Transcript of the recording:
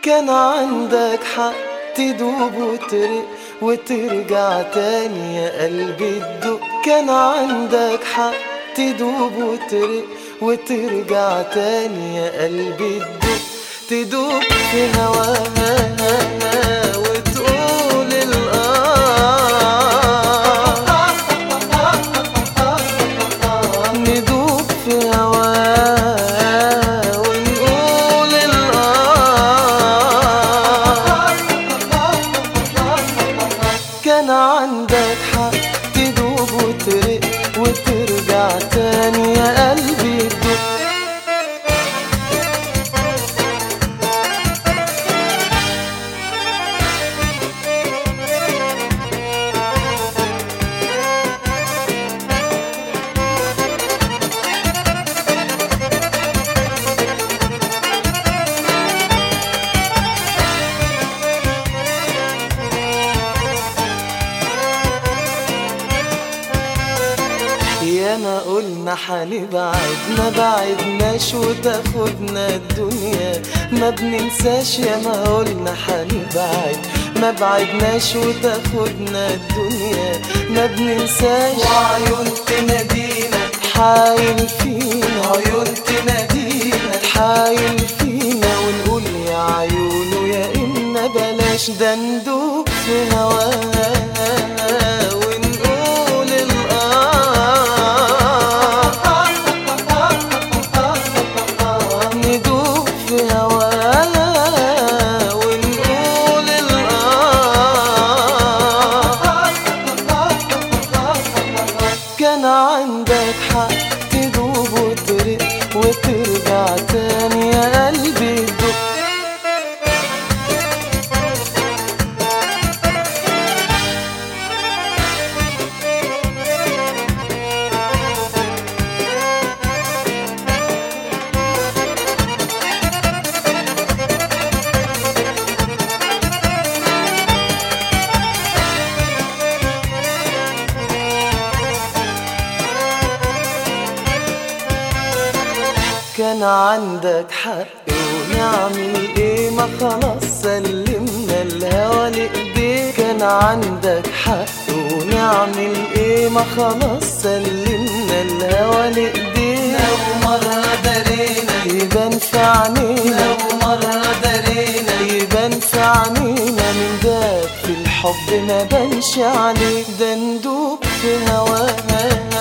كان عندك حق تدوب وترق وترجع تاني يا قلبي تدق كان عندك حق تدوب وترق وترجع تاني يا قلبي تدق تدوب في هواها وتقول الآه ندوب في هواها ونقول الآه كان عندك حق تدوب وترق وترجع تاني يا قلبي تدق يا ما قلنا حنبعد ما بعدناش وتاخدنا الدنيا ما بننساش يا ما قلنا حنبعد ما بعدناش وتاخدنا الدنيا ما بننساش وعيون تنادينا حايل فينا عيون تنادينا حايل فينا ونقول يا عيونه يا إما بلاش ده ندوب في هواها ونقول الآه ندوب في هواها ونقول الآه كان عندك حق تدوب وترق وترجع تاني يا قلبي تدق كان عندك حق ونعمل ايه ما خلاص سلمنا الهوى لايديك كان عندك حق ونعمل ايه ما خلاص سلمنا الهوى لايديك لو مرة درينا يبان في عينينا لو مرة درينا يبان في عينينا من ده في الحب ما بانش عليك ده ندوب في هواها